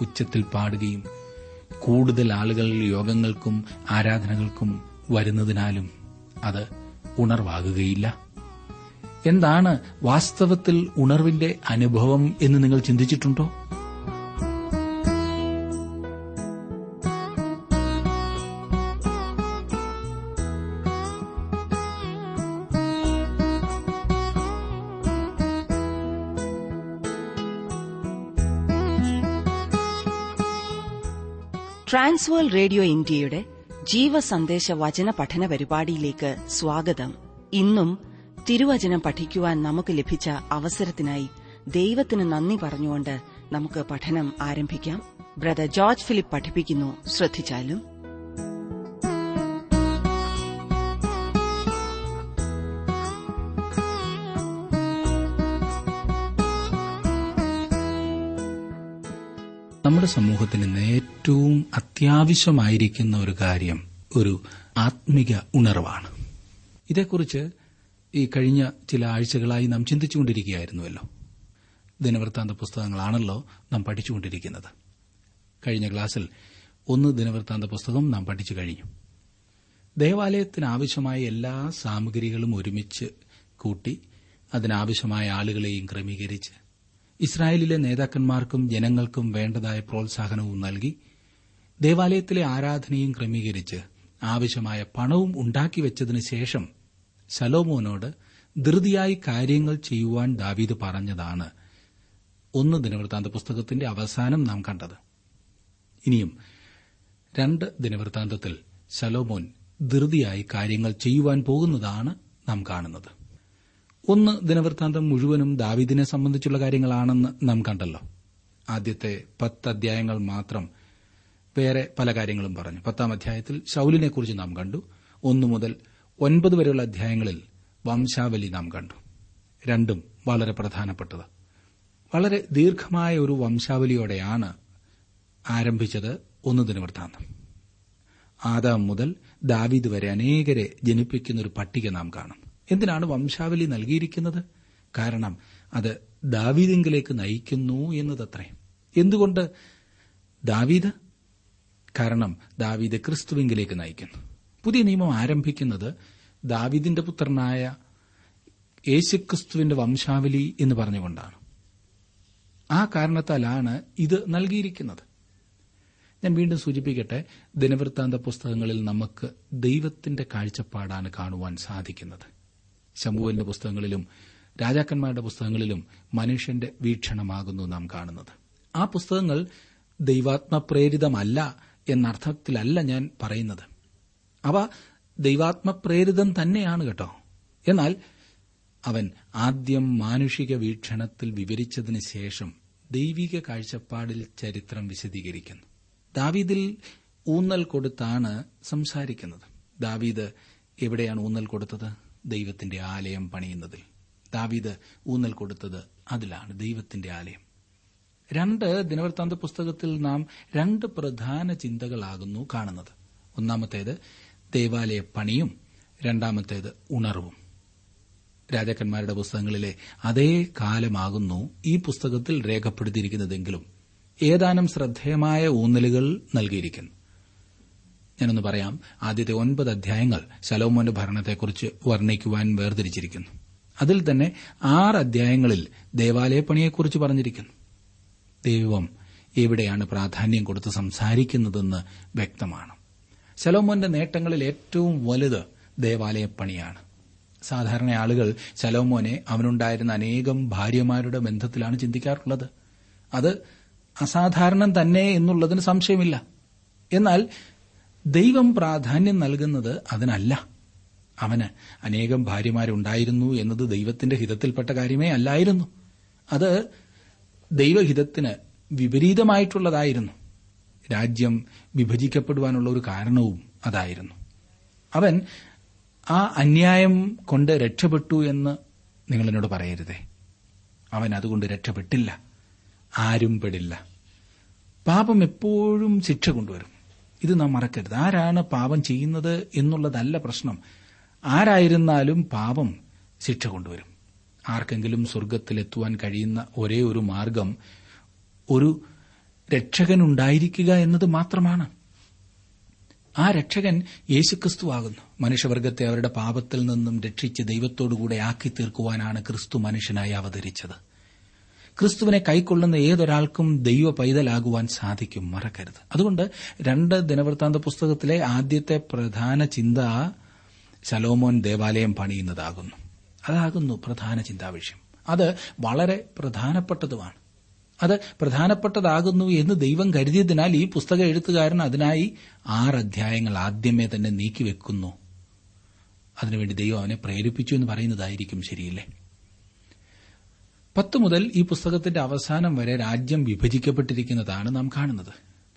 ഉച്ചത്തിൽ പാടുകയും കൂടുതൽ ആളുകൾ യോഗങ്ങൾക്കും ആരാധനകൾക്കും വരുന്നതിനാലും അത് ഉണർവാകുകയില്ല എന്താണ് വാസ്തവത്തിൽ ഉണർവിന്റെ അനുഭവം എന്ന് നിങ്ങൾ ചിന്തിച്ചിട്ടുണ്ടോ ട്രാൻസ്വേൾ റേഡിയോ ഇന്ത്യയുടെ ജീവസന്ദേശ വചന പഠന പരിപാടിയിലേക്ക് സ്വാഗതം ഇന്നും തിരുവചനം പഠിക്കുവാൻ നമുക്ക് ലഭിച്ച അവസരത്തിനായി ദൈവത്തിന് നന്ദി പറഞ്ഞുകൊണ്ട് നമുക്ക് പഠനം ആരംഭിക്കാം ബ്രദർ ജോർജ് ഫിലിപ്പ് പഠിപ്പിക്കുന്നു ശ്രദ്ധിച്ചാലും നമ്മുടെ സമൂഹത്തിന് ഇന്ന് ഏറ്റവും അത്യാവശ്യമായിരിക്കുന്ന ഒരു കാര്യം ഒരു ആത്മിക ഉണർവാണ് ഇതേക്കുറിച്ച് ഈ കഴിഞ്ഞ ചില ആഴ്ചകളായി നാം ചിന്തിച്ചുകൊണ്ടിരിക്കുകയായിരുന്നുവല്ലോ ദിനവൃത്താന്ത പുസ്തകങ്ങളാണല്ലോ നാം പഠിച്ചുകൊണ്ടിരിക്കുന്നത് കഴിഞ്ഞ ക്ലാസ്സിൽ ഒന്ന് ദിനവൃത്താന്ത പുസ്തകം നാം പഠിച്ചു കഴിഞ്ഞു ദേവാലയത്തിന് ആവശ്യമായ എല്ലാ സാമഗ്രികളും ഒരുമിച്ച് കൂട്ടി അതിനാവശ്യമായ ആളുകളെയും ക്രമീകരിച്ച് ഇസ്രായേലിലെ നേതാക്കന്മാർക്കും ജനങ്ങൾക്കും വേണ്ടതായ പ്രോത്സാഹനവും നൽകി ദേവാലയത്തിലെ ആരാധനയും ക്രമീകരിച്ച് ആവശ്യമായ പണവും ഉണ്ടാക്കിവെച്ചതിനു ശേഷം ശലോമോനോട് ധൃതിയായി കാര്യങ്ങൾ ചെയ്യുവാൻ ദാവീദ് പറഞ്ഞതാണ് ഒന്ന് ദിനവൃത്താന്ത പുസ്തകത്തിന്റെ അവസാനം നാം കണ്ടത് ഇനിയും രണ്ട് ദിനവൃത്താന്തത്തിൽ ശലോമോൻ ധൃതിയായി കാര്യങ്ങൾ ചെയ്യുവാൻ പോകുന്നതാണ് നാം കാണുന്നത് ഒന്ന് ദിനവൃത്താന്തം മുഴുവനും ദാവീദിനെ സംബന്ധിച്ചുള്ള കാര്യങ്ങളാണെന്ന് നാം കണ്ടല്ലോ ആദ്യത്തെ പത്ത് അധ്യായങ്ങൾ മാത്രം വേറെ പല കാര്യങ്ങളും പറഞ്ഞു പത്താം അധ്യായത്തിൽ ശൌലിനെക്കുറിച്ച് നാം കണ്ടു ഒന്നു മുതൽ ഒൻപത് വരെയുള്ള അധ്യായങ്ങളിൽ വംശാവലി നാം കണ്ടു രണ്ടും വളരെ പ്രധാനപ്പെട്ടത് വളരെ ദീർഘമായ ഒരു വംശാവലിയോടെയാണ് ആരംഭിച്ചത് ഒന്ന് ദിനവൃത്താന്തം ആദാം മുതൽ ദാവീദ് വരെ അനേകരെ ജനിപ്പിക്കുന്ന ഒരു പട്ടിക നാം കാണും എന്തിനാണ് വംശാവലി നൽകിയിരിക്കുന്നത് കാരണം അത് ദാവീദിങ്കിലേക്ക് നയിക്കുന്നു എന്നതത്രേ എന്തുകൊണ്ട് ദാവീദ് കാരണം ദാവീദ് ക്രിസ്തുവിങ്കിലേക്ക് നയിക്കുന്നു പുതിയ നിയമം ആരംഭിക്കുന്നത് ദാവീദിന്റെ പുത്രനായ യേശുക്രിസ്തുവിന്റെ വംശാവലി എന്ന് പറഞ്ഞുകൊണ്ടാണ് ആ കാരണത്താലാണ് ഇത് നൽകിയിരിക്കുന്നത് ഞാൻ വീണ്ടും സൂചിപ്പിക്കട്ടെ ദിനവൃത്താന്ത പുസ്തകങ്ങളിൽ നമുക്ക് ദൈവത്തിന്റെ കാഴ്ചപ്പാടാണ് കാണുവാൻ സാധിക്കുന്നത് ശമുവലിന്റെ പുസ്തകങ്ങളിലും രാജാക്കന്മാരുടെ പുസ്തകങ്ങളിലും മനുഷ്യന്റെ വീക്ഷണമാകുന്നു നാം കാണുന്നത് ആ പുസ്തകങ്ങൾ ദൈവാത്മപ്രേരിതമല്ല എന്നർത്ഥത്തിലല്ല ഞാൻ പറയുന്നത് അവ ദൈവാത്മപ്രേരിതം തന്നെയാണ് കേട്ടോ എന്നാൽ അവൻ ആദ്യം മാനുഷിക വീക്ഷണത്തിൽ വിവരിച്ചതിന് ശേഷം ദൈവിക കാഴ്ചപ്പാടിൽ ചരിത്രം വിശദീകരിക്കുന്നു ദാവീദിൽ ഊന്നൽ കൊടുത്താണ് സംസാരിക്കുന്നത് ദാവീദ് എവിടെയാണ് ഊന്നൽ കൊടുത്തത് ദൈവത്തിന്റെ ആലയം പണിയുന്നതിൽ ദാവീദ് ഊന്നൽ കൊടുത്തത് അതിലാണ് ദൈവത്തിന്റെ ആലയം രണ്ട് ദിനവൃത്താന്ത പുസ്തകത്തിൽ നാം രണ്ട് പ്രധാന ചിന്തകളാകുന്നു കാണുന്നത് ഒന്നാമത്തേത് ദേവാലയ പണിയും രണ്ടാമത്തേത് ഉണർവും രാജാക്കന്മാരുടെ പുസ്തകങ്ങളിലെ അതേ കാലമാകുന്നു ഈ പുസ്തകത്തിൽ രേഖപ്പെടുത്തിയിരിക്കുന്നതെങ്കിലും ഏതാനും ശ്രദ്ധേയമായ ഊന്നലുകൾ നൽകിയിരിക്കുന്നു ഞാനൊന്ന് പറയാം ആദ്യത്തെ ഒൻപത് അധ്യായങ്ങൾ ശലോമോന്റെ ഭരണത്തെക്കുറിച്ച് വർണ്ണിക്കുവാൻ വേർതിരിച്ചിരിക്കുന്നു അതിൽ തന്നെ ആറ് അധ്യായങ്ങളിൽ ദേവാലയപ്പണിയെക്കുറിച്ച് പറഞ്ഞിരിക്കുന്നു ദൈവം എവിടെയാണ് പ്രാധാന്യം കൊടുത്ത് സംസാരിക്കുന്നതെന്ന് വ്യക്തമാണ് ശലോമോന്റെ നേട്ടങ്ങളിൽ ഏറ്റവും വലുത് ദേവാലയപ്പണിയാണ് സാധാരണ ആളുകൾ ശലോമോനെ അവനുണ്ടായിരുന്ന അനേകം ഭാര്യമാരുടെ ബന്ധത്തിലാണ് ചിന്തിക്കാറുള്ളത് അത് അസാധാരണം തന്നെ എന്നുള്ളതിന് സംശയമില്ല എന്നാൽ ദൈവം പ്രാധാന്യം നൽകുന്നത് അതിനല്ല അവന് അനേകം ഭാര്യമാരുണ്ടായിരുന്നു എന്നത് ദൈവത്തിന്റെ ഹിതത്തിൽപ്പെട്ട കാര്യമേ അല്ലായിരുന്നു അത് ദൈവഹിതത്തിന് വിപരീതമായിട്ടുള്ളതായിരുന്നു രാജ്യം വിഭജിക്കപ്പെടുവാനുള്ള ഒരു കാരണവും അതായിരുന്നു അവൻ ആ അന്യായം കൊണ്ട് രക്ഷപ്പെട്ടു എന്ന് നിങ്ങൾ എന്നോട് പറയരുതേ അവൻ അതുകൊണ്ട് രക്ഷപ്പെട്ടില്ല ആരും പെടില്ല പാപം എപ്പോഴും ശിക്ഷ കൊണ്ടുവരും ഇത് നാം മറക്കരുത് ആരാണ് പാപം ചെയ്യുന്നത് എന്നുള്ളതല്ല പ്രശ്നം ആരായിരുന്നാലും പാപം ശിക്ഷ കൊണ്ടുവരും ആർക്കെങ്കിലും സ്വർഗത്തിലെത്തുവാൻ കഴിയുന്ന ഒരേ ഒരു മാർഗം ഒരു രക്ഷകനുണ്ടായിരിക്കുക എന്നത് മാത്രമാണ് ആ രക്ഷകൻ യേശുക്രിസ്തുവാകുന്നു മനുഷ്യവർഗത്തെ അവരുടെ പാപത്തിൽ നിന്നും രക്ഷിച്ച് ദൈവത്തോടുകൂടെ ആക്കി തീർക്കുവാനാണ് ക്രിസ്തു മനുഷ്യനായി അവതരിച്ചത് ക്രിസ്തുവിനെ കൈക്കൊള്ളുന്ന ഏതൊരാൾക്കും ദൈവ പൈതലാകുവാൻ സാധിക്കും മറക്കരുത് അതുകൊണ്ട് രണ്ട് ദിനവൃത്താന്ത പുസ്തകത്തിലെ ആദ്യത്തെ പ്രധാന ചിന്ത ശലോമോൻ ദേവാലയം പണിയുന്നതാകുന്നു അതാകുന്നു പ്രധാന ചിന്താവിഷയം അത് വളരെ പ്രധാനപ്പെട്ടതുമാണ് അത് പ്രധാനപ്പെട്ടതാകുന്നു എന്ന് ദൈവം കരുതിയതിനാൽ ഈ പുസ്തക എഴുത്തുകാരൻ അതിനായി ആറ് അധ്യായങ്ങൾ ആദ്യമേ തന്നെ നീക്കിവെക്കുന്നു അതിനുവേണ്ടി ദൈവം അവനെ പ്രേരിപ്പിച്ചു എന്ന് പറയുന്നതായിരിക്കും ശരിയില്ലേ പത്ത് മുതൽ ഈ പുസ്തകത്തിന്റെ അവസാനം വരെ രാജ്യം വിഭജിക്കപ്പെട്ടിരിക്കുന്നതാണ് നാം കാണുന്നത്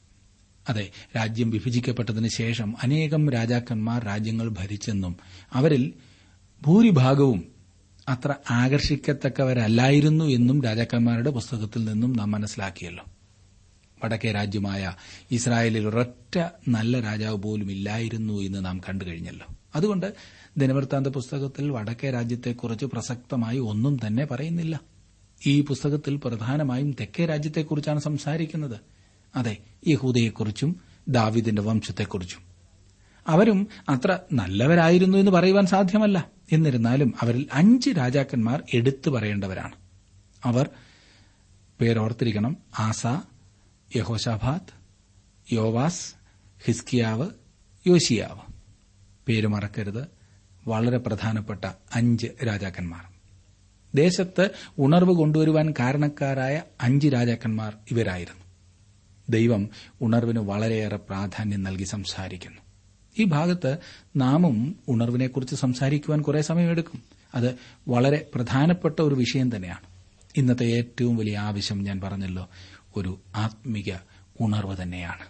അതെ രാജ്യം വിഭജിക്കപ്പെട്ടതിന് ശേഷം അനേകം രാജാക്കന്മാർ രാജ്യങ്ങൾ ഭരിച്ചെന്നും അവരിൽ ഭൂരിഭാഗവും അത്ര ആകർഷിക്കത്തക്കവരല്ലായിരുന്നു എന്നും രാജാക്കന്മാരുടെ പുസ്തകത്തിൽ നിന്നും നാം മനസ്സിലാക്കിയല്ലോ വടക്കേ രാജ്യമായ ഇസ്രായേലിൽ ഒരൊറ്റ നല്ല രാജാവ് പോലും ഇല്ലായിരുന്നു എന്ന് നാം കണ്ടു കഴിഞ്ഞല്ലോ അതുകൊണ്ട് ദിനവൃത്താന്ത പുസ്തകത്തിൽ വടക്കേ രാജ്യത്തെക്കുറിച്ച് പ്രസക്തമായി ഒന്നും തന്നെ പറയുന്നില്ല ഈ പുസ്തകത്തിൽ പ്രധാനമായും തെക്കേ രാജ്യത്തെക്കുറിച്ചാണ് സംസാരിക്കുന്നത് അതെ യഹൂദയെക്കുറിച്ചും ദാവിദിന്റെ വംശത്തെക്കുറിച്ചും അവരും അത്ര നല്ലവരായിരുന്നു എന്ന് പറയുവാൻ സാധ്യമല്ല എന്നിരുന്നാലും അവരിൽ അഞ്ച് രാജാക്കന്മാർ എടുത്തു പറയേണ്ടവരാണ് അവർ പേരോർത്തിരിക്കണം ആസ യഹോഷാഭാത്ത് യോവാസ് ഹിസ്കിയാവ് യോശിയാവ് പേര് മറക്കരുത് വളരെ പ്രധാനപ്പെട്ട അഞ്ച് രാജാക്കന്മാർ ദേശത്ത് ഉണർവ് കൊണ്ടുവരുവാൻ കാരണക്കാരായ അഞ്ച് രാജാക്കന്മാർ ഇവരായിരുന്നു ദൈവം ഉണർവിന് വളരെയേറെ പ്രാധാന്യം നൽകി സംസാരിക്കുന്നു ഈ ഭാഗത്ത് നാമും ഉണർവിനെക്കുറിച്ച് സംസാരിക്കുവാൻ കുറെ സമയമെടുക്കും അത് വളരെ പ്രധാനപ്പെട്ട ഒരു വിഷയം തന്നെയാണ് ഇന്നത്തെ ഏറ്റവും വലിയ ആവശ്യം ഞാൻ പറഞ്ഞല്ലോ ഒരു ആത്മിക ഉണർവ് തന്നെയാണ്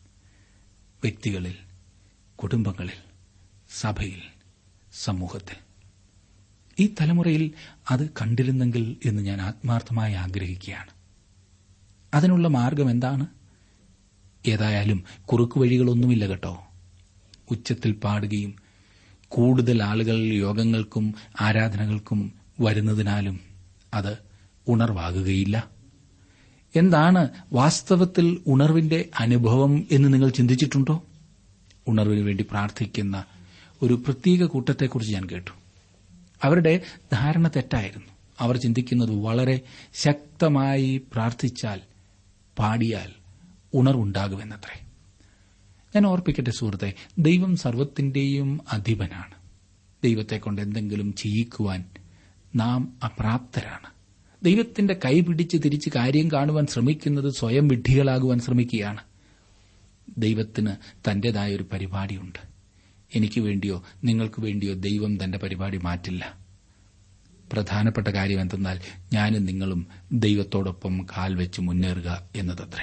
വ്യക്തികളിൽ കുടുംബങ്ങളിൽ സഭയിൽ സമൂഹത്തിൽ ഈ തലമുറയിൽ അത് കണ്ടിരുന്നെങ്കിൽ എന്ന് ഞാൻ ആത്മാർത്ഥമായി ആഗ്രഹിക്കുകയാണ് അതിനുള്ള മാർഗം എന്താണ് ഏതായാലും കുറുക്കു വഴികളൊന്നുമില്ല കേട്ടോ ഉച്ചത്തിൽ പാടുകയും കൂടുതൽ ആളുകൾ യോഗങ്ങൾക്കും ആരാധനകൾക്കും വരുന്നതിനാലും അത് ഉണർവാകുകയില്ല എന്താണ് വാസ്തവത്തിൽ ഉണർവിന്റെ അനുഭവം എന്ന് നിങ്ങൾ ചിന്തിച്ചിട്ടുണ്ടോ ഉണർവിന് വേണ്ടി പ്രാർത്ഥിക്കുന്ന ഒരു പ്രത്യേക കൂട്ടത്തെക്കുറിച്ച് ഞാൻ കേട്ടു അവരുടെ ധാരണ തെറ്റായിരുന്നു അവർ ചിന്തിക്കുന്നത് വളരെ ശക്തമായി പ്രാർത്ഥിച്ചാൽ പാടിയാൽ ഉണർവുണ്ടാകുമെന്നത്രേ ഞാൻ ഓർപ്പിക്കട്ടെ സുഹൃത്തെ ദൈവം സർവത്തിന്റെയും അധിപനാണ് ദൈവത്തെ കൊണ്ട് എന്തെങ്കിലും ചെയ്യിക്കുവാൻ നാം അപ്രാപ്തരാണ് ദൈവത്തിന്റെ കൈ പിടിച്ച് തിരിച്ച് കാര്യം കാണുവാൻ ശ്രമിക്കുന്നത് സ്വയം വിഡ്ഢികളാകുവാൻ ശ്രമിക്കുകയാണ് ദൈവത്തിന് തന്റേതായ ഒരു പരിപാടിയുണ്ട് എനിക്ക് വേണ്ടിയോ നിങ്ങൾക്ക് വേണ്ടിയോ ദൈവം തന്റെ പരിപാടി മാറ്റില്ല പ്രധാനപ്പെട്ട കാര്യം എന്തെന്നാൽ ഞാനും നിങ്ങളും ദൈവത്തോടൊപ്പം കാൽ വെച്ച് മുന്നേറുക എന്നതത്രേ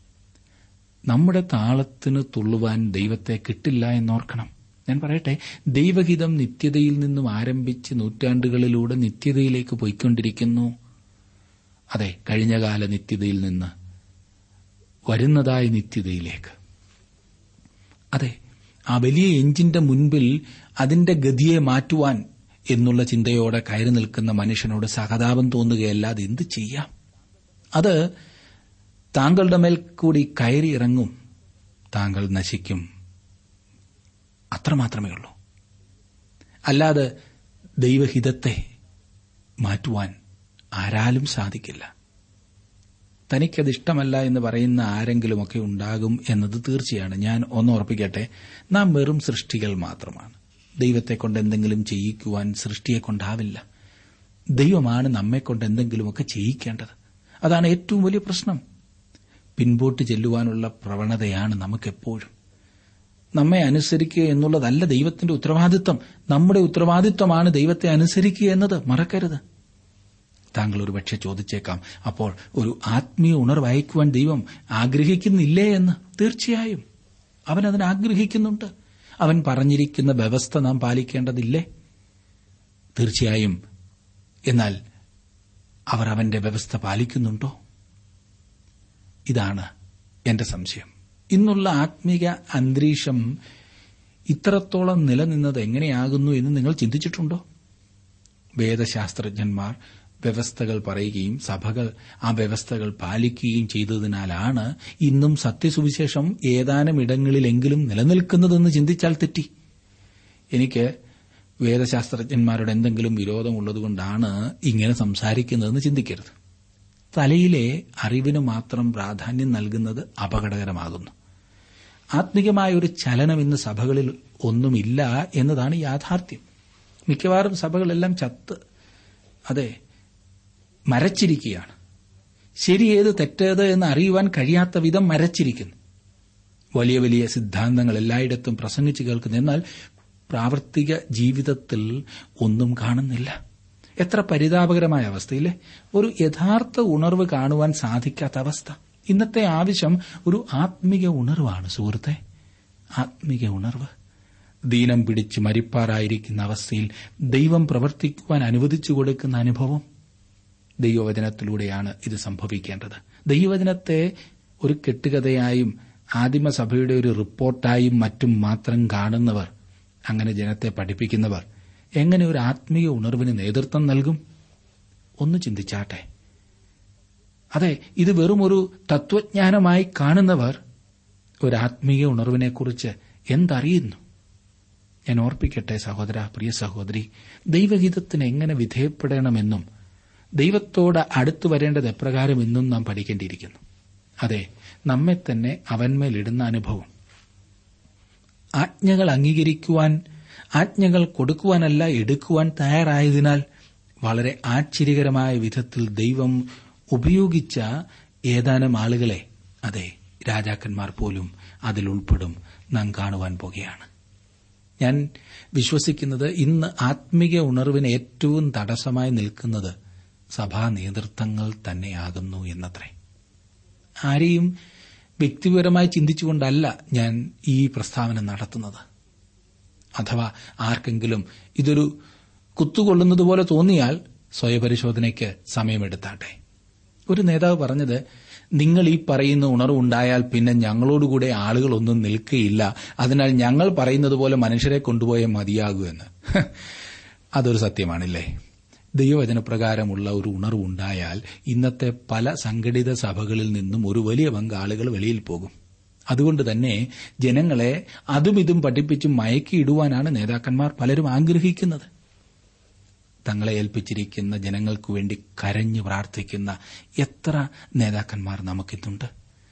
നമ്മുടെ താളത്തിന് തുള്ളുവാൻ ദൈവത്തെ കിട്ടില്ല എന്നോർക്കണം ഞാൻ പറയട്ടെ ദൈവഹിതം നിത്യതയിൽ നിന്നും ആരംഭിച്ച് നൂറ്റാണ്ടുകളിലൂടെ നിത്യതയിലേക്ക് പോയിക്കൊണ്ടിരിക്കുന്നു അതെ കഴിഞ്ഞകാല നിത്യതയിൽ നിന്ന് വരുന്നതായ നിത്യതയിലേക്ക് അതെ ആ വലിയ എഞ്ചിന്റെ മുൻപിൽ അതിന്റെ ഗതിയെ മാറ്റുവാൻ എന്നുള്ള ചിന്തയോടെ കയറി നിൽക്കുന്ന മനുഷ്യനോട് സഹതാപം തോന്നുകയല്ലാതെ എന്ത് ചെയ്യാം അത് താങ്കളുടെ മേൽ കൂടി കയറി ഇറങ്ങും താങ്കൾ നശിക്കും അത്രമാത്രമേ ഉള്ളൂ അല്ലാതെ ദൈവഹിതത്തെ മാറ്റുവാൻ ആരാലും സാധിക്കില്ല തനിക്കത് ഇഷ്ടമല്ല എന്ന് പറയുന്ന ആരെങ്കിലുമൊക്കെ ഉണ്ടാകും എന്നത് തീർച്ചയാണ് ഞാൻ ഒന്ന് ഉറപ്പിക്കട്ടെ നാം വെറും സൃഷ്ടികൾ മാത്രമാണ് ദൈവത്തെ കൊണ്ട് എന്തെങ്കിലും ചെയ്യിക്കുവാൻ സൃഷ്ടിയെ കൊണ്ടാവില്ല ദൈവമാണ് നമ്മെക്കൊണ്ട് എന്തെങ്കിലുമൊക്കെ ചെയ്യിക്കേണ്ടത് അതാണ് ഏറ്റവും വലിയ പ്രശ്നം പിൻപോട്ട് ചെല്ലുവാനുള്ള പ്രവണതയാണ് നമുക്കെപ്പോഴും നമ്മെ അനുസരിക്കുക എന്നുള്ളതല്ല ദൈവത്തിന്റെ ഉത്തരവാദിത്വം നമ്മുടെ ഉത്തരവാദിത്വമാണ് ദൈവത്തെ അനുസരിക്കുക എന്നത് മറക്കരുത് താങ്കൾ ഒരു പക്ഷെ ചോദിച്ചേക്കാം അപ്പോൾ ഒരു ആത്മീയ ഉണർവ് അയക്കുവാൻ ദൈവം ആഗ്രഹിക്കുന്നില്ലേ എന്ന് തീർച്ചയായും അവൻ അതിന് ആഗ്രഹിക്കുന്നുണ്ട് അവൻ പറഞ്ഞിരിക്കുന്ന വ്യവസ്ഥ നാം പാലിക്കേണ്ടതില്ലേ തീർച്ചയായും എന്നാൽ അവർ അവന്റെ വ്യവസ്ഥ പാലിക്കുന്നുണ്ടോ ഇതാണ് എന്റെ സംശയം ഇന്നുള്ള ആത്മീക അന്തരീക്ഷം ഇത്രത്തോളം നിലനിന്നത് എങ്ങനെയാകുന്നു എന്ന് നിങ്ങൾ ചിന്തിച്ചിട്ടുണ്ടോ വേദശാസ്ത്രജ്ഞന്മാർ വ്യവസ്ഥകൾ പറയുകയും സഭകൾ ആ വ്യവസ്ഥകൾ പാലിക്കുകയും ചെയ്തതിനാലാണ് ഇന്നും സത്യസുവിശേഷം ഏതാനും ഇടങ്ങളിലെങ്കിലും നിലനിൽക്കുന്നതെന്ന് ചിന്തിച്ചാൽ തെറ്റി എനിക്ക് വേദശാസ്ത്രജ്ഞന്മാരുടെ എന്തെങ്കിലും വിരോധമുള്ളതുകൊണ്ടാണ് ഇങ്ങനെ സംസാരിക്കുന്നതെന്ന് ചിന്തിക്കരുത് തലയിലെ അറിവിന് മാത്രം പ്രാധാന്യം നൽകുന്നത് അപകടകരമാകുന്നു ആത്മികമായ ഒരു ചലനം ഇന്ന് സഭകളിൽ ഒന്നുമില്ല എന്നതാണ് യാഥാർത്ഥ്യം മിക്കവാറും സഭകളെല്ലാം ചത്ത് അതെ മരച്ചിരിക്കുകയാണ് ശരി ഏത് തെറ്റേത് എന്ന് അറിയുവാൻ കഴിയാത്ത വിധം മരച്ചിരിക്കുന്നു വലിയ വലിയ സിദ്ധാന്തങ്ങൾ എല്ലായിടത്തും പ്രസംഗിച്ചു കേൾക്കുന്നു എന്നാൽ പ്രാവർത്തിക ജീവിതത്തിൽ ഒന്നും കാണുന്നില്ല എത്ര പരിതാപകരമായ അവസ്ഥയില്ലേ ഒരു യഥാർത്ഥ ഉണർവ് കാണുവാൻ സാധിക്കാത്ത അവസ്ഥ ഇന്നത്തെ ആവശ്യം ഒരു ആത്മിക ഉണർവാണ് സുഹൃത്തെ ആത്മിക ഉണർവ് ദീനം പിടിച്ച് മരിപ്പാറായിരിക്കുന്ന അവസ്ഥയിൽ ദൈവം പ്രവർത്തിക്കുവാൻ അനുവദിച്ചു കൊടുക്കുന്ന അനുഭവം ദൈവവചനത്തിലൂടെയാണ് ഇത് സംഭവിക്കേണ്ടത് ദൈവവചനത്തെ ഒരു കെട്ടുകഥയായും ആദിമസഭയുടെ ഒരു റിപ്പോർട്ടായും മറ്റും മാത്രം കാണുന്നവർ അങ്ങനെ ജനത്തെ പഠിപ്പിക്കുന്നവർ എങ്ങനെ ഒരു ആത്മീയ ഉണർവിന് നേതൃത്വം നൽകും ഒന്ന് ചിന്തിച്ചാട്ടെ അതെ ഇത് വെറും ഒരു തത്വജ്ഞാനമായി കാണുന്നവർ ഒരു ആത്മീയ ഉണർവിനെക്കുറിച്ച് എന്തറിയുന്നു ഞാൻ ഓർപ്പിക്കട്ടെ സഹോദര പ്രിയ സഹോദരി ദൈവഹിതത്തിന് എങ്ങനെ വിധേയപ്പെടണമെന്നും ദൈവത്തോട് അടുത്തു വരേണ്ടത് എപ്രകാരമെന്നും നാം പഠിക്കേണ്ടിയിരിക്കുന്നു അതെ നമ്മെ തന്നെ അവന്മേലിടുന്ന അനുഭവം ആജ്ഞകൾ അംഗീകരിക്കുവാൻ ആജ്ഞകൾ കൊടുക്കുവാനല്ല എടുക്കുവാൻ തയ്യാറായതിനാൽ വളരെ ആശ്ചര്യകരമായ വിധത്തിൽ ദൈവം ഉപയോഗിച്ച ഏതാനും ആളുകളെ അതെ രാജാക്കന്മാർ പോലും അതിൽ ഉൾപ്പെടും നാം കാണുവാൻ പോകുകയാണ് ഞാൻ വിശ്വസിക്കുന്നത് ഇന്ന് ആത്മീക ഉണർവിന് ഏറ്റവും തടസ്സമായി നിൽക്കുന്നത് സഭാ നേതൃത്വങ്ങൾ തന്നെയാകുന്നു എന്നത്രേ ആരെയും വ്യക്തിപരമായി ചിന്തിച്ചുകൊണ്ടല്ല ഞാൻ ഈ പ്രസ്താവന നടത്തുന്നത് അഥവാ ആർക്കെങ്കിലും ഇതൊരു കുത്തുകൊള്ളുന്നതുപോലെ തോന്നിയാൽ സ്വയപരിശോധനയ്ക്ക് സമയമെടുത്താട്ടെ ഒരു നേതാവ് പറഞ്ഞത് നിങ്ങൾ ഈ പറയുന്ന ഉണർവുണ്ടായാൽ പിന്നെ ഞങ്ങളോടുകൂടെ ആളുകളൊന്നും നിൽക്കുകയില്ല അതിനാൽ ഞങ്ങൾ പറയുന്നത് പോലെ മനുഷ്യരെ കൊണ്ടുപോയേ മതിയാകൂ എന്ന് അതൊരു സത്യമാണില്ലേ ദൈവവചനപ്രകാരമുള്ള ഒരു ഉണർവുണ്ടായാൽ ഇന്നത്തെ പല സംഘടിത സഭകളിൽ നിന്നും ഒരു വലിയ പങ്ക് ആളുകൾ വെളിയിൽ പോകും അതുകൊണ്ട് തന്നെ ജനങ്ങളെ അതും ഇതും പഠിപ്പിച്ച് മയക്കിയിടുവാനാണ് നേതാക്കന്മാർ പലരും ആഗ്രഹിക്കുന്നത് തങ്ങളെ ഏൽപ്പിച്ചിരിക്കുന്ന ജനങ്ങൾക്കു വേണ്ടി കരഞ്ഞു പ്രാർത്ഥിക്കുന്ന എത്ര നേതാക്കന്മാർ നമുക്കിന്നുണ്ട്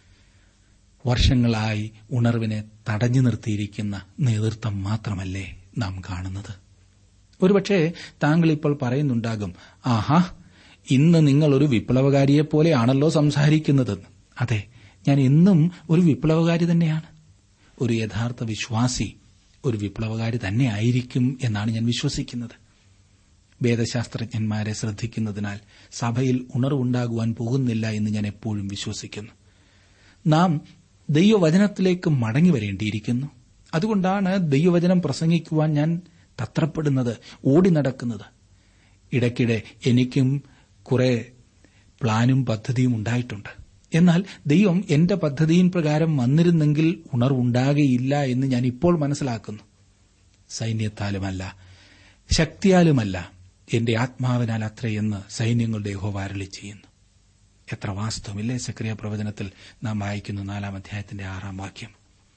വർഷങ്ങളായി ഉണർവിനെ തടഞ്ഞു നിർത്തിയിരിക്കുന്ന നേതൃത്വം മാത്രമല്ലേ നാം കാണുന്നത് ഒരുപക്ഷെ താങ്കൾ ഇപ്പോൾ പറയുന്നുണ്ടാകും ആഹാ ഇന്ന് നിങ്ങൾ ഒരു വിപ്ലവകാരിയെ പോലെയാണല്ലോ സംസാരിക്കുന്നതെന്ന് അതെ ഞാൻ എന്നും ഒരു വിപ്ലവകാരി തന്നെയാണ് ഒരു യഥാർത്ഥ വിശ്വാസി ഒരു വിപ്ലവകാരി തന്നെ ആയിരിക്കും എന്നാണ് ഞാൻ വിശ്വസിക്കുന്നത് വേദശാസ്ത്രജ്ഞന്മാരെ ശ്രദ്ധിക്കുന്നതിനാൽ സഭയിൽ ഉണർവുണ്ടാകുവാൻ പോകുന്നില്ല എന്ന് ഞാൻ എപ്പോഴും വിശ്വസിക്കുന്നു നാം ദൈവവചനത്തിലേക്ക് മടങ്ങി വരേണ്ടിയിരിക്കുന്നു അതുകൊണ്ടാണ് ദൈവവചനം പ്രസംഗിക്കുവാൻ ഞാൻ തത്രപ്പെടുന്നത് ഓടി നടക്കുന്നത് ഇടയ്ക്കിടെ എനിക്കും കുറെ പ്ലാനും പദ്ധതിയും ഉണ്ടായിട്ടുണ്ട് എന്നാൽ ദൈവം എന്റെ പദ്ധതിயின் പ്രകാരം വന്നിരുന്നെങ്കിൽ ഉണർവുണ്ടാകയില്ല എന്ന് ഞാൻ ഇപ്പോൾ മനസ്സിലാക്കുന്നു സൈന്യത്താലുമല്ല ശക്തിയാലുമല്ല എന്റെ ആത്മാവിനാൽ അത്രയെന്ന് സൈന്യങ്ങളുടെ യഹോവാരളി ചെയ്യുന്നു എത്ര വാസ്തവമില്ലേ സക്രിയ പ്രവചനത്തിൽ നാം വായിക്കുന്നു നാലാം അധ്യായത്തിന്റെ ആറാം വാക്യം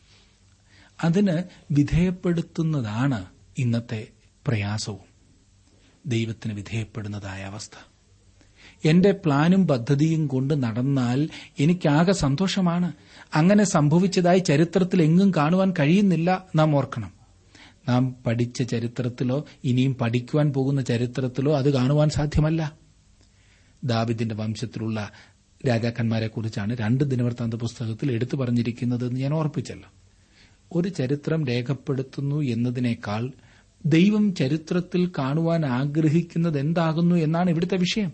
അതിന് വിധേയപ്പെടുത്തുന്നതാണ് ഇന്നത്തെ പ്രയാസവും ദൈവത്തിന് വിധേയപ്പെടുന്നതായ അവസ്ഥ എന്റെ പ്ലാനും പദ്ധതിയും കൊണ്ട് നടന്നാൽ എനിക്കാകെ സന്തോഷമാണ് അങ്ങനെ സംഭവിച്ചതായി ചരിത്രത്തിൽ എങ്ങും കാണുവാൻ കഴിയുന്നില്ല നാം ഓർക്കണം നാം പഠിച്ച ചരിത്രത്തിലോ ഇനിയും പഠിക്കുവാൻ പോകുന്ന ചരിത്രത്തിലോ അത് കാണുവാൻ സാധ്യമല്ല ദാവിദിന്റെ വംശത്തിലുള്ള രാജാക്കന്മാരെക്കുറിച്ചാണ് രണ്ട് ദിനവൃത്താന്ത പുസ്തകത്തിൽ എടുത്തു പറഞ്ഞിരിക്കുന്നതെന്ന് ഞാൻ ഓർപ്പിച്ചല്ലോ ഒരു ചരിത്രം രേഖപ്പെടുത്തുന്നു എന്നതിനേക്കാൾ ദൈവം ചരിത്രത്തിൽ കാണുവാൻ ആഗ്രഹിക്കുന്നത് എന്താകുന്നു എന്നാണ് ഇവിടുത്തെ വിഷയം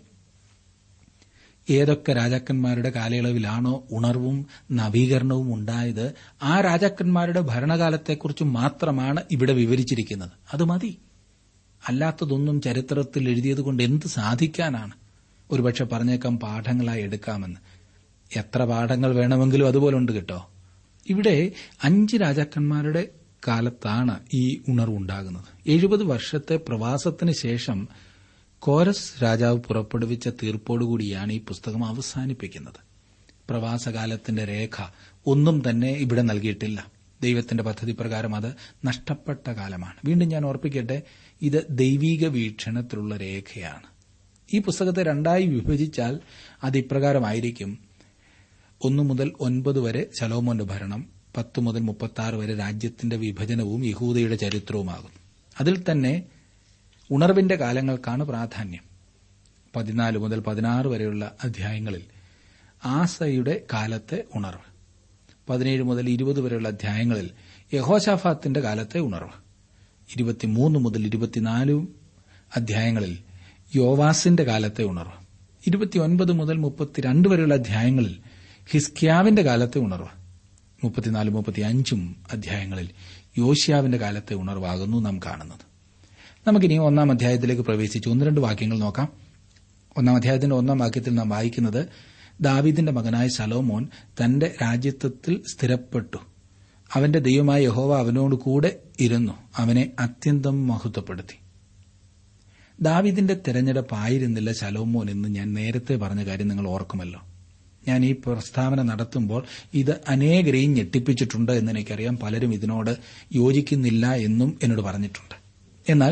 ഏതൊക്കെ രാജാക്കന്മാരുടെ കാലയളവിലാണോ ഉണർവും നവീകരണവും ഉണ്ടായത് ആ രാജാക്കന്മാരുടെ ഭരണകാലത്തെക്കുറിച്ച് മാത്രമാണ് ഇവിടെ വിവരിച്ചിരിക്കുന്നത് അത് മതി അല്ലാത്തതൊന്നും ചരിത്രത്തിൽ എഴുതിയതുകൊണ്ട് എന്ത് സാധിക്കാനാണ് ഒരുപക്ഷെ പറഞ്ഞേക്കാം പാഠങ്ങളായി എടുക്കാമെന്ന് എത്ര പാഠങ്ങൾ വേണമെങ്കിലും അതുപോലെ ഉണ്ട് കേട്ടോ ഇവിടെ അഞ്ച് രാജാക്കന്മാരുടെ കാലത്താണ് ഈ ഉണർവുണ്ടാകുന്നത് എഴുപത് വർഷത്തെ പ്രവാസത്തിന് ശേഷം കോരസ് രാജാവ് പുറപ്പെടുവിച്ച തീർപ്പോടുകൂടിയാണ് ഈ പുസ്തകം അവസാനിപ്പിക്കുന്നത് പ്രവാസകാലത്തിന്റെ രേഖ ഒന്നും തന്നെ ഇവിടെ നൽകിയിട്ടില്ല ദൈവത്തിന്റെ പദ്ധതി പ്രകാരം അത് നഷ്ടപ്പെട്ട കാലമാണ് വീണ്ടും ഞാൻ ഓർപ്പിക്കട്ടെ ഇത് ദൈവീക വീക്ഷണത്തിലുള്ള രേഖയാണ് ഈ പുസ്തകത്തെ രണ്ടായി വിഭജിച്ചാൽ അത് ഇപ്രകാരമായിരിക്കും ഒന്നു മുതൽ ഒൻപത് വരെ ശലോമോന്റെ ഭരണം പത്ത് മുതൽ മുപ്പത്തി ആറ് വരെ രാജ്യത്തിന്റെ വിഭജനവും യഹൂദയുടെ ചരിത്രവുമാകും അതിൽ തന്നെ ഉണർവിന്റെ കാലങ്ങൾക്കാണ് പ്രാധാന്യം പതിനാല് മുതൽ പതിനാറ് വരെയുള്ള അധ്യായങ്ങളിൽ ആസയുടെ കാലത്തെ ഉണർവ് പതിനേഴ് മുതൽ ഇരുപത് വരെയുള്ള അധ്യായങ്ങളിൽ യഹോശാഫാത്തിന്റെ കാലത്തെ ഉണർവ് ഇരുപത്തിമൂന്ന് മുതൽ ഇരുപത്തിനാല് അധ്യായങ്ങളിൽ യോവാസിന്റെ കാലത്തെ ഉണർവ് ഇരുപത്തിയൊൻപത് മുതൽ മുപ്പത്തിരണ്ട് വരെയുള്ള അധ്യായങ്ങളിൽ ഹിസ്കിയാവിന്റെ കാലത്തെ ഉണർവ് മുപ്പത്തിനാല് മുപ്പത്തിയഞ്ചും അധ്യായങ്ങളിൽ യോഷ്യാവിന്റെ കാലത്തെ ഉണർവാകുന്നു നാം കാണുന്നത് നമുക്കിനി ഒന്നാം അധ്യായത്തിലേക്ക് പ്രവേശിച്ച് ഒന്ന് രണ്ട് വാക്യങ്ങൾ നോക്കാം ഒന്നാം അധ്യായത്തിന്റെ ഒന്നാം വാക്യത്തിൽ നാം വായിക്കുന്നത് ദാവീദിന്റെ മകനായ ശലോമോൻ തന്റെ രാജ്യത്വത്തിൽ സ്ഥിരപ്പെട്ടു അവന്റെ ദൈവമായ യഹോവ അവനോട് കൂടെ ഇരുന്നു അവനെ അത്യന്തം മഹത്വപ്പെടുത്തി ദാവീദിന്റെ തെരഞ്ഞെടുപ്പായിരുന്നില്ല ശലോമോൻ എന്ന് ഞാൻ നേരത്തെ പറഞ്ഞ കാര്യം നിങ്ങൾ ഓർക്കുമല്ലോ ഞാൻ ഈ പ്രസ്താവന നടത്തുമ്പോൾ ഇത് അനേകരെയും ഞെട്ടിപ്പിച്ചിട്ടുണ്ട് എന്ന് എനിക്കറിയാം പലരും ഇതിനോട് യോജിക്കുന്നില്ല എന്നും എന്നോട് പറഞ്ഞിട്ടുണ്ട് എന്നാൽ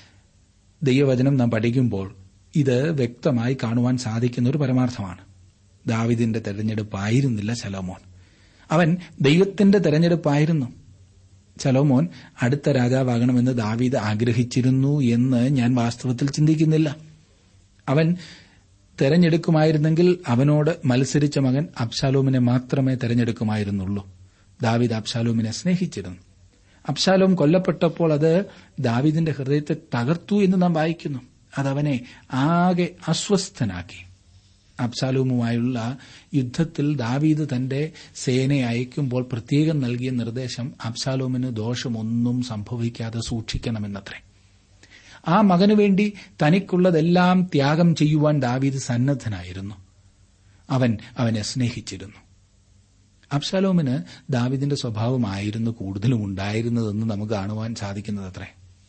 ദൈവവചനം നാം പഠിക്കുമ്പോൾ ഇത് വ്യക്തമായി കാണുവാൻ സാധിക്കുന്ന ഒരു പരമാർത്ഥമാണ് ദാവിദിന്റെ തെരഞ്ഞെടുപ്പായിരുന്നില്ല ശലോമോൻ അവൻ ദൈവത്തിന്റെ തെരഞ്ഞെടുപ്പായിരുന്നു ശലോമോൻ അടുത്ത രാജാവാകണമെന്ന് ദാവീദ് ആഗ്രഹിച്ചിരുന്നു എന്ന് ഞാൻ വാസ്തവത്തിൽ ചിന്തിക്കുന്നില്ല അവൻ തെരഞ്ഞെടുക്കുമായിരുന്നെങ്കിൽ അവനോട് മത്സരിച്ച മകൻ അബ്ശാലോമിനെ മാത്രമേ തെരഞ്ഞെടുക്കുമായിരുന്നുള്ളൂ ദാവീദ് അബ്ശാലോമിനെ സ്നേഹിച്ചിരുന്നു അബ്ശാലോം കൊല്ലപ്പെട്ടപ്പോൾ അത് ദാവീദിന്റെ ഹൃദയത്തെ തകർത്തു എന്ന് നാം വായിക്കുന്നു അതവനെ ആകെ അസ്വസ്ഥനാക്കി അബ്സാലൂമുമായുള്ള യുദ്ധത്തിൽ ദാവീദ് തന്റെ സേനയെ അയക്കുമ്പോൾ പ്രത്യേകം നൽകിയ നിർദ്ദേശം അബ്സാലോമിന് ദോഷമൊന്നും സംഭവിക്കാതെ സൂക്ഷിക്കണമെന്നത്രേ ആ മകനു വേണ്ടി തനിക്കുള്ളതെല്ലാം ത്യാഗം ചെയ്യുവാൻ ദാവീദ് സന്നദ്ധനായിരുന്നു അവൻ അവനെ സ്നേഹിച്ചിരുന്നു അബ്സാലോമിന് ദാവിദിന്റെ സ്വഭാവമായിരുന്നു കൂടുതലും ഉണ്ടായിരുന്നതെന്ന് നമുക്ക് കാണുവാൻ സാധിക്കുന്നതത്രേ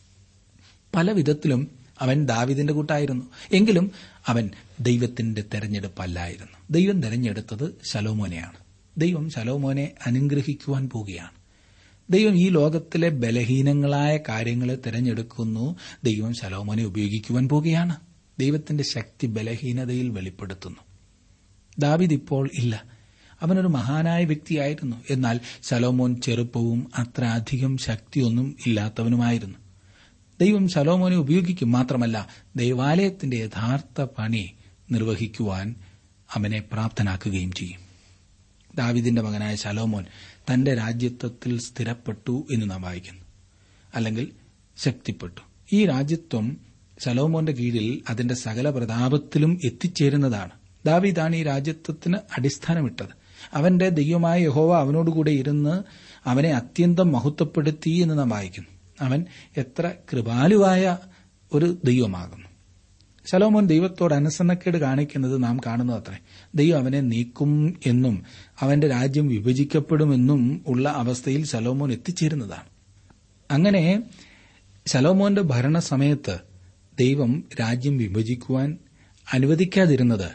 പല വിധത്തിലും അവൻ ദാവിദിന്റെ കൂട്ടായിരുന്നു എങ്കിലും അവൻ ദൈവത്തിന്റെ തെരഞ്ഞെടുപ്പല്ലായിരുന്നു ദൈവം തെരഞ്ഞെടുത്തത് ശലോമോനെയാണ് ദൈവം ശലോമോനെ അനുഗ്രഹിക്കുവാൻ പോവുകയാണ് ദൈവം ഈ ലോകത്തിലെ ബലഹീനങ്ങളായ കാര്യങ്ങളെ തെരഞ്ഞെടുക്കുന്നു ദൈവം ശലോമോനെ ഉപയോഗിക്കുവാൻ പോവുകയാണ് ദൈവത്തിന്റെ ശക്തി ബലഹീനതയിൽ വെളിപ്പെടുത്തുന്നു ദാവിദ് ഇപ്പോൾ ഇല്ല അവനൊരു മഹാനായ വ്യക്തിയായിരുന്നു എന്നാൽ ശലോമോൻ ചെറുപ്പവും അത്ര അധികം ശക്തിയൊന്നും ഇല്ലാത്തവനുമായിരുന്നു ദൈവം ശലോമോനെ ഉപയോഗിക്കും മാത്രമല്ല ദൈവാലയത്തിന്റെ യഥാർത്ഥ പണി നിർവഹിക്കുവാൻ അവനെ പ്രാപ്തനാക്കുകയും ചെയ്യും ദാവിദിന്റെ മകനായ ശലോമോൻ തന്റെ രാജ്യത്വത്തിൽ സ്ഥിരപ്പെട്ടു എന്ന് നാം വായിക്കുന്നു അല്ലെങ്കിൽ ശക്തിപ്പെട്ടു ഈ രാജ്യത്വം ശലോമോന്റെ കീഴിൽ അതിന്റെ സകല പ്രതാപത്തിലും എത്തിച്ചേരുന്നതാണ് ദാവീദാണ് ഈ രാജ്യത്വത്തിന് അടിസ്ഥാനമിട്ടത് അവന്റെ ദൈവമായ യഹോവ അവനോടുകൂടെ ഇരുന്ന് അവനെ അത്യന്തം മഹത്വപ്പെടുത്തി എന്ന് നാം വായിക്കുന്നു അവൻ എത്ര കൃപാലുവായ ഒരു ദൈവമാകുന്നു ശലോമോൻ ദൈവത്തോട് അനുസരണക്കേട് കാണിക്കുന്നത് നാം കാണുന്നത് അത്രേ ദൈവം അവനെ നീക്കും എന്നും അവന്റെ രാജ്യം വിഭജിക്കപ്പെടുമെന്നും ഉള്ള അവസ്ഥയിൽ ശലോമോൻ എത്തിച്ചേരുന്നതാണ് അങ്ങനെ ശലോമോന്റെ ഭരണസമയത്ത് ദൈവം രാജ്യം വിഭജിക്കുവാൻ അനുവദിക്കാതിരുന്നത്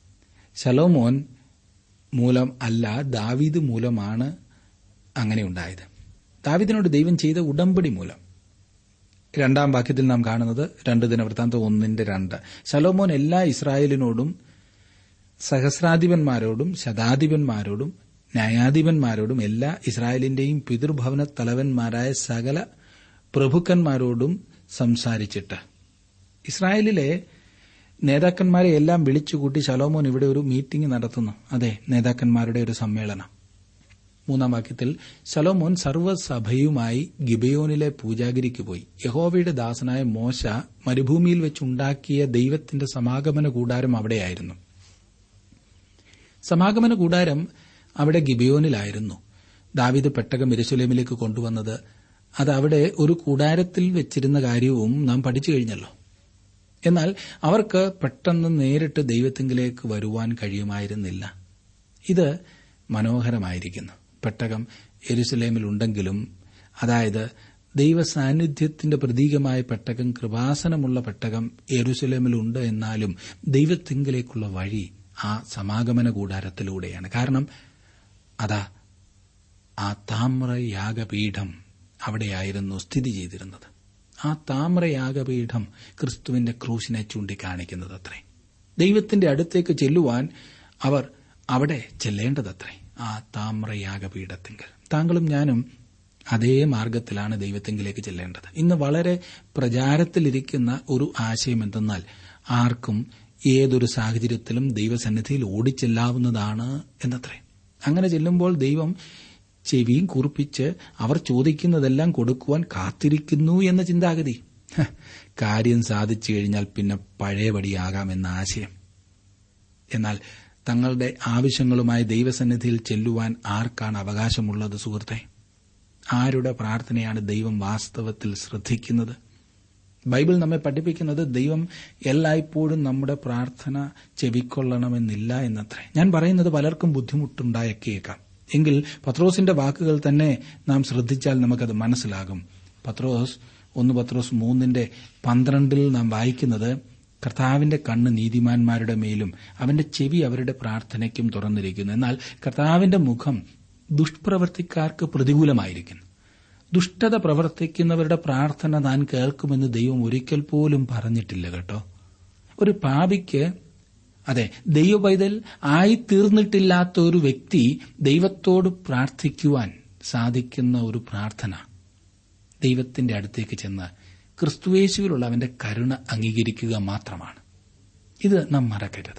ശലോമോൻ മൂലം അല്ല ദാവീദ് മൂലമാണ് അങ്ങനെ ഉണ്ടായത് ദാവിദിനോട് ദൈവം ചെയ്ത ഉടമ്പടി മൂലം രണ്ടാം വാക്യത്തിൽ നാം കാണുന്നത് രണ്ട് ദിനവൃത്താന്തം ഒന്നിന്റെ രണ്ട് ശലോമോൻ എല്ലാ ഇസ്രായേലിനോടും സഹസ്രാധിപന്മാരോടും ശതാധിപന്മാരോടും ന്യായാധിപന്മാരോടും എല്ലാ ഇസ്രായേലിന്റെയും പിതൃഭവന തലവന്മാരായ സകല പ്രഭുക്കന്മാരോടും സംസാരിച്ചിട്ട് ഇസ്രായേലിലെ നേതാക്കന്മാരെ എല്ലാം വിളിച്ചുകൂട്ടി ശലോമോൻ ഇവിടെ ഒരു മീറ്റിംഗ് നടത്തുന്നു അതെ നേതാക്കന്മാരുടെ ഒരു സമ്മേളനം മൂന്നാം വാക്യത്തിൽ ശലോമോൻ സർവ്വസഭയുമായി ഗിബയോനിലെ പൂജാഗിരിക്ക് പോയി യഹോവയുടെ ദാസനായ മോശ മരുഭൂമിയിൽ വെച്ചുണ്ടാക്കിയ ദൈവത്തിന്റെ സമാഗമന കൂടാരം അവിടെയായിരുന്നു സമാഗമന കൂടാരം അവിടെ ഗിബയോനിലായിരുന്നു ദാവിദ് പെട്ടകം എരുസലേമിലേക്ക് കൊണ്ടുവന്നത് അത് അവിടെ ഒരു കൂടാരത്തിൽ വെച്ചിരുന്ന കാര്യവും നാം പഠിച്ചു കഴിഞ്ഞല്ലോ എന്നാൽ അവർക്ക് പെട്ടെന്ന് നേരിട്ട് ദൈവത്തിങ്കിലേക്ക് വരുവാൻ കഴിയുമായിരുന്നില്ല ഇത് മനോഹരമായിരിക്കുന്നു പെട്ടകം എരുസലേമിലുണ്ടെങ്കിലും അതായത് ദൈവ സാന്നിധ്യത്തിന്റെ പ്രതീകമായ പെട്ടകം കൃപാസനമുള്ള പെട്ടകം യെരുസലേമിലുണ്ട് എന്നാലും ദൈവത്തിങ്കിലേക്കുള്ള വഴി ആ സമാഗമന കൂടാരത്തിലൂടെയാണ് കാരണം അതാ ആ താമ്രയാഗപീഠം അവിടെയായിരുന്നു സ്ഥിതി ചെയ്തിരുന്നത് ആ താമ്രയാഗപീഠം ക്രിസ്തുവിന്റെ ക്രൂശിനെ ചൂണ്ടിക്കാണിക്കുന്നത് അത്രേ ദൈവത്തിന്റെ അടുത്തേക്ക് ചെല്ലുവാൻ അവർ അവിടെ ചെല്ലേണ്ടതത്രേ ആ താമ്രയാഗപീഠത്തിങ്കൽ താങ്കളും ഞാനും അതേ മാർഗത്തിലാണ് ദൈവത്തിങ്കിലേക്ക് ചെല്ലേണ്ടത് ഇന്ന് വളരെ പ്രചാരത്തിലിരിക്കുന്ന ഒരു ആശയം എന്തെന്നാൽ ആർക്കും ഏതൊരു സാഹചര്യത്തിലും ദൈവസന്നിധിയിൽ ഓടിച്ചെല്ലാവുന്നതാണ് എന്നത്രേ അങ്ങനെ ചെല്ലുമ്പോൾ ദൈവം ചെവിയും കുറിപ്പിച്ച് അവർ ചോദിക്കുന്നതെല്ലാം കൊടുക്കുവാൻ കാത്തിരിക്കുന്നു എന്ന ചിന്താഗതി ഹ, കാര്യം സാധിച്ചു കഴിഞ്ഞാൽ പിന്നെ പഴയപടിയാകാമെന്ന ആശയം എന്നാൽ തങ്ങളുടെ ആവശ്യങ്ങളുമായി ദൈവസന്നിധിയിൽ ചെല്ലുവാൻ ആർക്കാണ് അവകാശമുള്ളത് സുഹൃത്തെ ആരുടെ പ്രാർത്ഥനയാണ് ദൈവം വാസ്തവത്തിൽ ശ്രദ്ധിക്കുന്നത് ബൈബിൾ നമ്മെ പഠിപ്പിക്കുന്നത് ദൈവം എല്ലായ്പ്പോഴും നമ്മുടെ പ്രാർത്ഥന ചെവിക്കൊള്ളണമെന്നില്ല എന്നത്രേ ഞാൻ പറയുന്നത് പലർക്കും ബുദ്ധിമുട്ടുണ്ടായേക്കാം എങ്കിൽ പത്രോസിന്റെ വാക്കുകൾ തന്നെ നാം ശ്രദ്ധിച്ചാൽ നമുക്കത് മനസ്സിലാകും പത്രോസ് ഒന്ന് പത്രോസ് മൂന്നിന്റെ പന്ത്രണ്ടിൽ നാം വായിക്കുന്നത് കർത്താവിന്റെ കണ്ണ് നീതിമാന്മാരുടെ മേലും അവന്റെ ചെവി അവരുടെ പ്രാർത്ഥനയ്ക്കും തുറന്നിരിക്കുന്നു എന്നാൽ കർത്താവിന്റെ മുഖം ദുഷ്പ്രവർത്തിക്കാർക്ക് പ്രതികൂലമായിരിക്കുന്നു ദുഷ്ടത പ്രവർത്തിക്കുന്നവരുടെ പ്രാർത്ഥന താൻ കേൾക്കുമെന്ന് ദൈവം ഒരിക്കൽ പോലും പറഞ്ഞിട്ടില്ല കേട്ടോ ഒരു പാപിക്ക് അതെ ദൈവപൈതൽ ആയിത്തീർന്നിട്ടില്ലാത്ത ഒരു വ്യക്തി ദൈവത്തോട് പ്രാർത്ഥിക്കുവാൻ സാധിക്കുന്ന ഒരു പ്രാർത്ഥന ദൈവത്തിന്റെ അടുത്തേക്ക് ചെന്ന് ക്രിസ്തുവേശുവിലുള്ള അവന്റെ കരുണ അംഗീകരിക്കുക മാത്രമാണ് ഇത് നാം മറക്കരുത്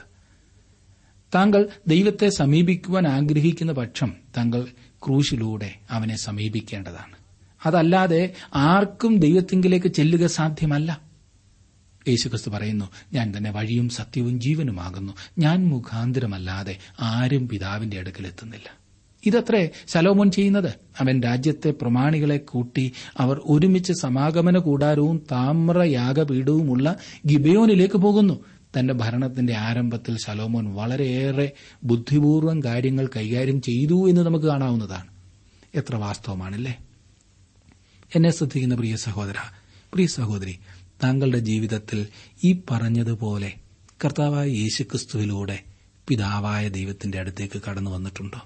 താങ്കൾ ദൈവത്തെ സമീപിക്കുവാൻ ആഗ്രഹിക്കുന്ന പക്ഷം താങ്കൾ ക്രൂശിലൂടെ അവനെ സമീപിക്കേണ്ടതാണ് അതല്ലാതെ ആർക്കും ദൈവത്തിങ്കിലേക്ക് ചെല്ലുക സാധ്യമല്ല യേശുക്രിസ്തു പറയുന്നു ഞാൻ തന്നെ വഴിയും സത്യവും ജീവനുമാകുന്നു ഞാൻ മുഖാന്തരമല്ലാതെ ആരും പിതാവിന്റെ അടുക്കലെത്തുന്നില്ല ഇതത്രേ ശലോമോൻ ചെയ്യുന്നത് അവൻ രാജ്യത്തെ പ്രമാണികളെ കൂട്ടി അവർ ഒരുമിച്ച് സമാഗമന കൂടാരവും താമ്രയാഗപീഠവുമുള്ള ഗിബയോനിലേക്ക് പോകുന്നു തന്റെ ഭരണത്തിന്റെ ആരംഭത്തിൽ ശലോമോൻ വളരെയേറെ ബുദ്ധിപൂർവ്വം കാര്യങ്ങൾ കൈകാര്യം ചെയ്തു എന്ന് നമുക്ക് കാണാവുന്നതാണ് എത്ര വാസ്തവമാണല്ലേ എന്നെ ശ്രദ്ധിക്കുന്ന പ്രിയ സഹോദര പ്രിയ സഹോദരി താങ്കളുടെ ജീവിതത്തിൽ ഈ പറഞ്ഞതുപോലെ കർത്താവായ യേശുക്രിസ്തുവിലൂടെ പിതാവായ ദൈവത്തിന്റെ അടുത്തേക്ക് കടന്നു വന്നിട്ടുണ്ടോ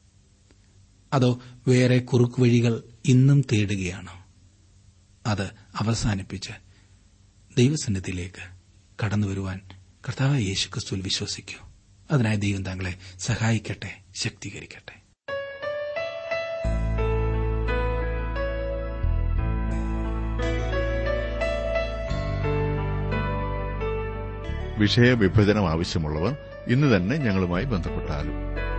അതോ വേറെ കുറുക്കുവഴികൾ ഇന്നും തേടുകയാണോ അത് അവസാനിപ്പിച്ച് ദൈവസന്നിധിയിലേക്ക് കടന്നു വരുവാൻ കർത്താവായ യേശുക്രിസ്തുവിൽ വിശ്വസിക്കൂ അതിനായി ദൈവം താങ്കളെ സഹായിക്കട്ടെ ശക്തീകരിക്കട്ടെ വിഷയവിഭജനം ആവശ്യമുള്ളവർ ഇന്ന് തന്നെ ഞങ്ങളുമായി ബന്ധപ്പെട്ടാലും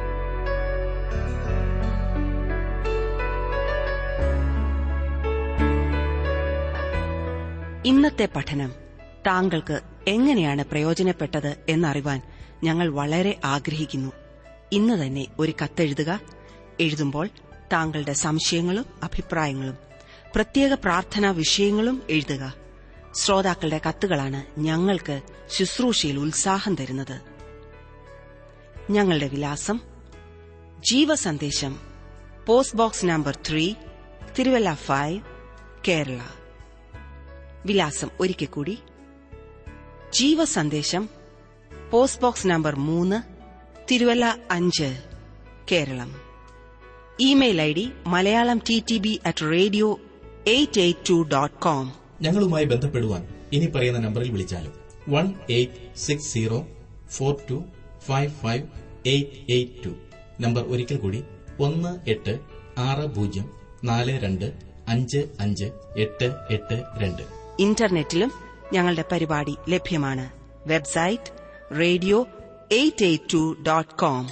ഇന്നത്തെ പഠനം താങ്കൾക്ക് എങ്ങനെയാണ് പ്രയോജനപ്പെട്ടത് എന്നറിവാൻ ഞങ്ങൾ വളരെ ആഗ്രഹിക്കുന്നു ഇന്ന് തന്നെ ഒരു കത്തെഴുതുക എഴുതുമ്പോൾ താങ്കളുടെ സംശയങ്ങളും അഭിപ്രായങ്ങളും പ്രത്യേക പ്രാർത്ഥനാ വിഷയങ്ങളും എഴുതുക ശ്രോതാക്കളുടെ കത്തുകളാണ് ഞങ്ങൾക്ക് ശുശ്രൂഷയിൽ ഉത്സാഹം തരുന്നത് ഞങ്ങളുടെ വിലാസം ജീവസന്ദേശം post box number three Thiruvalla five Kerala വിലാസം ഒരിക്കൽ കൂടി ജീവസന്ദേശം പോസ്റ്റ് ബോക്സ് നമ്പർ മൂന്ന് തിരുവല്ല അഞ്ച് Keralam email I D Malayalam T T B at radio eight eight two dot com ഞങ്ങളുമായി ബന്ധപ്പെടുവാൻ ഇനി പറയുന്ന നമ്പറിൽ വിളിച്ചാലും one eight six zero four two five five eight eight two number ഒരിക്കൽ കൂടി ഒന്ന് എട്ട് ആറ് പൂജ്യം നാല് രണ്ട് അഞ്ച് അഞ്ച് എട്ട് എട്ട് രണ്ട് ഇന്റർനെറ്റിലും ഞങ്ങളുടെ പരിപാടി ലഭ്യമാണ് website radio eight eight two dot com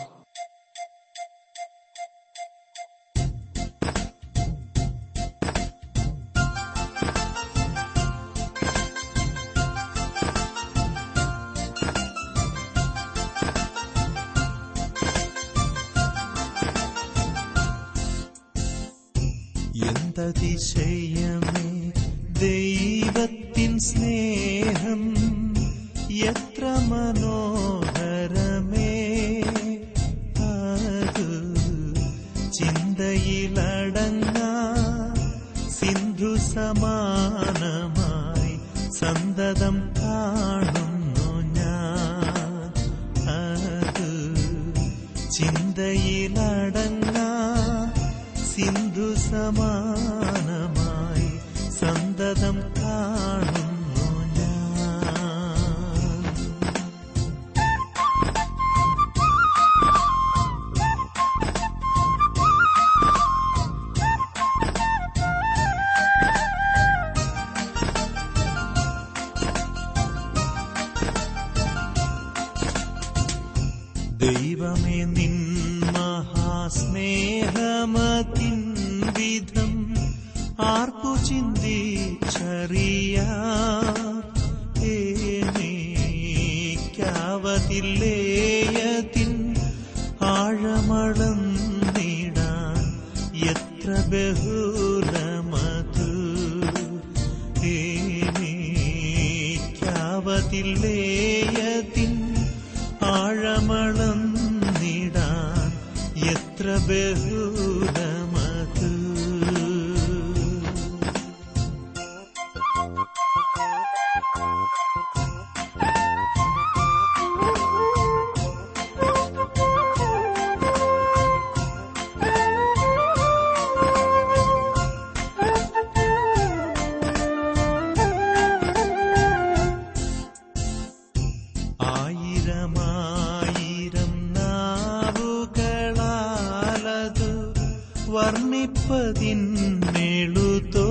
എന്തതിശയമേ ദൈവത്തിൻ സ്നേഹം എത്ര മനോഹരമേ അതു ചിന്തയിലടങ്ങ സിന്ധു ചിന്തയിലടങ്ങാ സിന്ധു സമാനമായി സന്തതം കാണുന്നു ഞാൻ ദൈവമേ നിൻ മഹാസ്നേഹമതിൻ വിധം ആർക്കു ചിന്തിച്ചറിയാവതില്ലേയതിൻ ആഴമളം നീടാൻ എത്ര ബഹുലമതു ഏനീക്കാവതില്ലേയതിൻ ആഴമളം നീടാൻ എത്ര ബഹുലമതു ആയിരമായിരം നാവുകളാലതു വർണ്ണിപ്പതിന്നെഴുതോ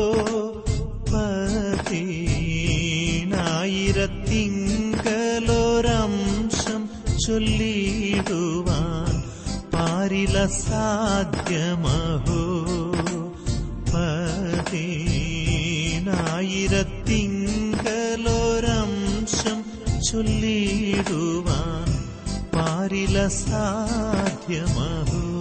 പതിനായിരത്തിങ്കലൊരംശം ചൊല്ലിടുവാൻ പാരില സാധ്യമഹോ പതിനായിരത്തിങ്കലൊരംശം ചൊല്ലിടുവാൻ പാരില സാധ്യമഹോ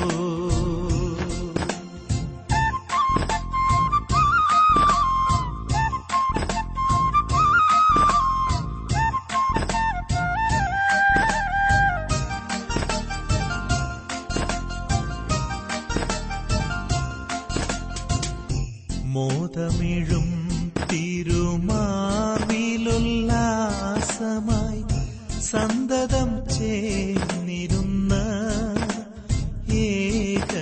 മോദമിഴും തിരുമാവിലുല്ലാസമായി സന്തതം ചേർന്നിരുന്ന ഏക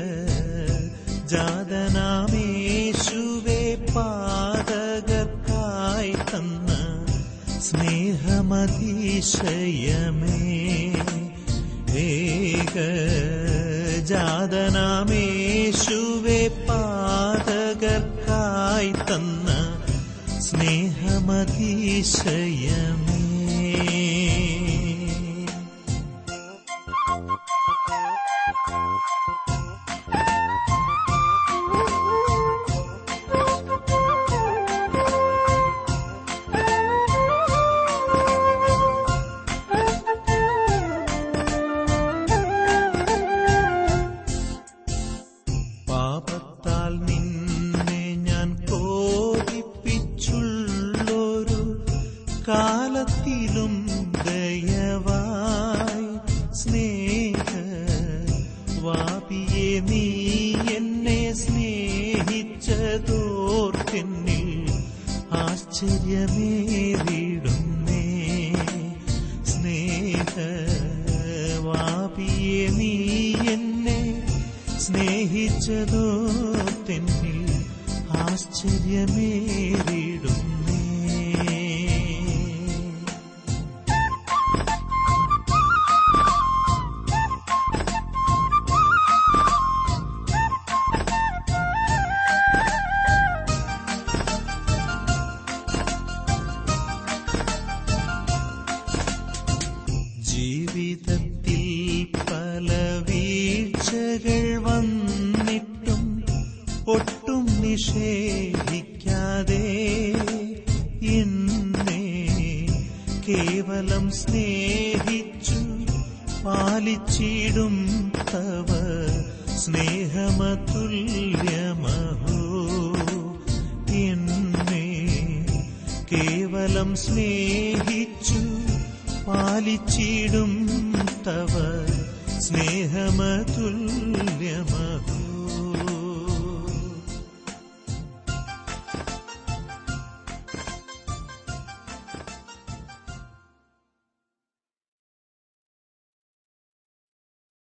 ജാതനാമേശുവേ പാതകർക്കായി തന്ന സ്നേഹമതിശയമേ ഏക ജാതനാമേശുവേ പാതകർക്കായി തന്ന സ്നേഹമതിശയമേ പാപത്താൽ നിന്നെ ഞാൻ കോപിപ്പിച്ചുള്ളൊരു കാലത്തിലും ദയവായി സ്നേഹ വാപിയെ നീ എന്നെ സ്നേഹിച്ചതോർക്കെന്നിൽ ആശ്ചര്യമേറിടുന്നേ സ്നേഹ വാപിയെ നീ എന്നെ സ്നേഹിച്ചതോ തെന്നിൽ ആശ്ചര്യമേറിടുന്നേ ജീവിതത്തിൽ പല വീഴ്ചകൾ വന്നിട്ടും ഒട്ടും നിഷേധിക്കാതെ എന്നെ കേവലം സ്നേഹിച്ചു പാലിച്ചിടും തവ സ്നേഹമതുല്യമഹോ എന്നെ കേവലം സ്നേഹിച്ചു പാലിച്ചിടും തവ സ്നേഹമതുല്യമഹോ